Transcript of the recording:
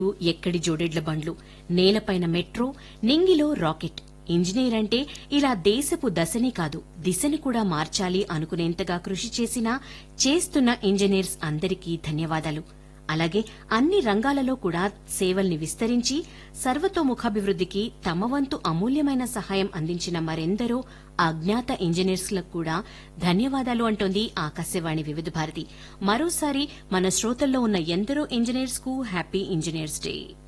ఎక్కడి జోడెడ్ల బండ్లు నేలపైన మెట్రో నింగిలో రాకెట్ ఇంజనీర్ అంటే ఇలా దేశపు దశని కాదు దిశని కూడా మార్చాలి అనుకునేంతగా కృషి చేసిన చేస్తున్న ఇంజనీర్స్ అందరికీ ధన్యవాదాలు అలాగే అన్ని రంగాలలో కూడా సేవల్ని విస్తరించి సర్వతోముఖాభివృద్ధికి తమ వంతు అమూల్యమైన సహాయం అందించిన మరెందరో అజ్ఞాత ఇంజనీర్స్లకు కూడా ధన్యవాదాలు అంటోంది ఆకాశవాణి వివిధ భారతి మరోసారి మన శ్రోతల్లో ఉన్న ఎందరో ఇంజనీర్స్ కు హ్యాపీ ఇంజనీర్స్ డే